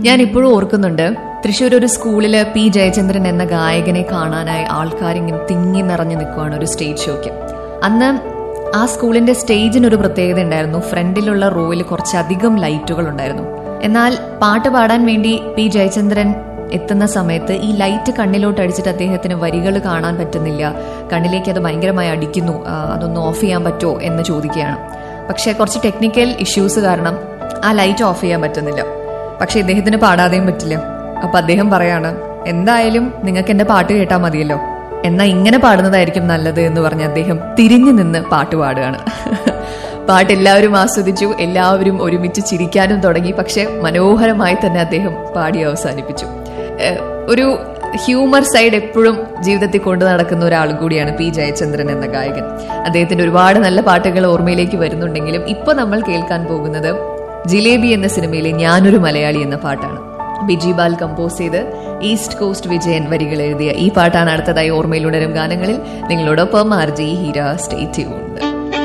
ഞാൻ ഇപ്പോഴും ഓർക്കുന്നുണ്ട് തൃശ്ശൂർ ഒരു സ്കൂളില് പി ജയചന്ദ്രൻ എന്ന ഗായകനെ കാണാനായി ആൾക്കാർ ഇങ്ങനെ തിങ്ങി നിറഞ്ഞു നിൽക്കുവാണ് ഒരു സ്റ്റേജ് ഷോയ്ക്ക് അന്ന് ആ സ്കൂളിന്റെ സ്റ്റേജിന് ഒരു പ്രത്യേകത ഉണ്ടായിരുന്നു ഫ്രണ്ടിലുള്ള റോയിൽ കുറച്ചധികം ലൈറ്റുകൾ ഉണ്ടായിരുന്നു എന്നാൽ പാട്ട് പാടാൻ വേണ്ടി പി ജയചന്ദ്രൻ എത്തുന്ന സമയത്ത് ഈ ലൈറ്റ് കണ്ണിലോട്ട് അടിച്ചിട്ട് അദ്ദേഹത്തിന് വരികൾ കാണാൻ പറ്റുന്നില്ല കണ്ണിലേക്ക് അത് ഭയങ്കരമായി അടിക്കുന്നു ആ, അതൊന്ന് ഓഫ് ചെയ്യാൻ പറ്റുമോ എന്ന് ചോദിക്കുകയാണ് പക്ഷേ കുറച്ച് ടെക്നിക്കൽ ഇഷ്യൂസ് കാരണം ആ ലൈറ്റ് ഓഫ് ചെയ്യാൻ പറ്റുന്നില്ല പക്ഷെ ഇദ്ദേഹത്തിന് പാടാതെയും പറ്റില്ല അപ്പൊ അദ്ദേഹം പറയാണ് എന്തായാലും നിങ്ങൾക്ക് എന്റെ പാട്ട് കേട്ടാൽ മതിയല്ലോ എന്നാ ഇങ്ങനെ പാടുന്നതായിരിക്കും നല്ലത് എന്ന് പറഞ്ഞ് അദ്ദേഹം തിരിഞ്ഞു നിന്ന് പാട്ട് പാടുകയാണ് പാട്ട് എല്ലാവരും ആസ്വദിച്ചു എല്ലാവരും ഒരുമിച്ച് ചിരിക്കാനും തുടങ്ങി പക്ഷെ മനോഹരമായി തന്നെ അദ്ദേഹം പാടി അവസാനിപ്പിച്ചു ഏഹ് ഒരു ഹ്യൂമർ സൈഡ് എപ്പോഴും ജീവിതത്തിൽ കൊണ്ടു നടക്കുന്ന ഒരാൾ കൂടിയാണ് പി ജയചന്ദ്രൻ എന്ന ഗായകൻ അദ്ദേഹത്തിന്റെ ഒരുപാട് നല്ല പാട്ടുകൾ ഓർമ്മയിലേക്ക് വരുന്നുണ്ടെങ്കിലും ഇപ്പൊ നമ്മൾ കേൾക്കാൻ പോകുന്നത് ജിലേബി എന്ന സിനിമയിലെ ഞാനൊരു മലയാളി എന്ന പാട്ടാണ് ബിജി ബാൽ കമ്പോസ് ചെയ്ത് ഈസ്റ്റ് കോസ്റ്റ് വിജയൻ വരികൾ എഴുതിയ ഈ പാട്ടാണ് അടുത്തതായി ഓർമ്മയിലുണരും ഗാനങ്ങളിൽ നിങ്ങളോടൊപ്പം R G Heera stay tuned